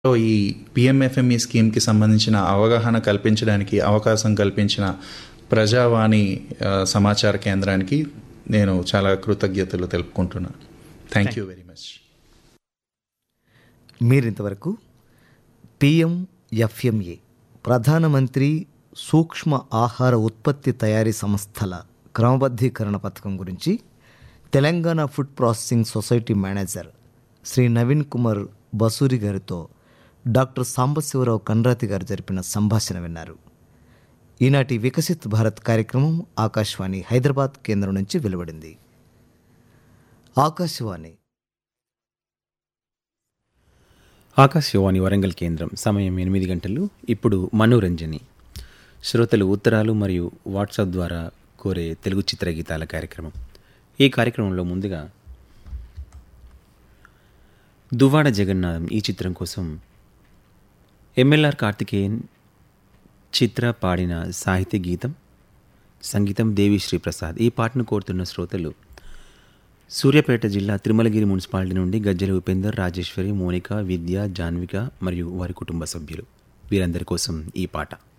లో ఈ పిఎంఎఫ్ఎంఈ స్కీమ్కి సంబంధించిన అవగాహన కల్పించడానికి అవకాశం కల్పించిన ప్రజావాణి ఆ, సమాచార కేంద్రానికి నేను చాలా కృతజ్ఞతలు తెలుపుకుంటున్నాను థ్యాంక్ యూ వెరీ మచ్ మీరింతవరకు పిఎం ఎఫ్ఎంఏ ప్రధానమంత్రి సూక్ష్మ ఆహార ఉత్పత్తి తయారీ సంస్థల క్రమబద్ధీకరణ పథకం గురించి Telangana food processing society manager Shri Naveen Kumar Basuri గారితో డాక్టర్ సాంబశివరావు కండ్రాతి గారు జరిపిన సంభాషణ విన్నారు ఈనాటి వికసిత్ భారత్ కార్యక్రమం ఆకాశవాణి హైదరాబాద్ కేంద్రం నుంచి వెలువడింది ఆకాశవాణి ఆకాశవాణి వరంగల్ కేంద్రం సమయం ఎనిమిది గంటలు ఇప్పుడు మనోరంజని శ్రోతలు ఉత్తరాలు మరియు వాట్సాప్ ద్వారా కోరే తెలుగు చిత్రగీతాల కార్యక్రమం ఈ కార్యక్రమంలో ముందుగా దువ్వాడ జగన్నాథం ఈ చిత్రం కోసం ఎంఎల్ఆర్ కార్తికేయన్ చిత్ర పాడిన సాహిత్య గీతం సంగీతం దేవిశ్రీ ప్రసాద్ ఈ పాటను కోరుతున్న శ్రోతలు సూర్యాపేట జిల్లా తిరుమలగిరి మున్సిపాలిటీ నుండి గజ్జల ఉపేందర్ రాజేశ్వరి మోనిక విద్య జాన్విక మరియు వారి కుటుంబ సభ్యులు వీరందరి కోసం ఈ పాట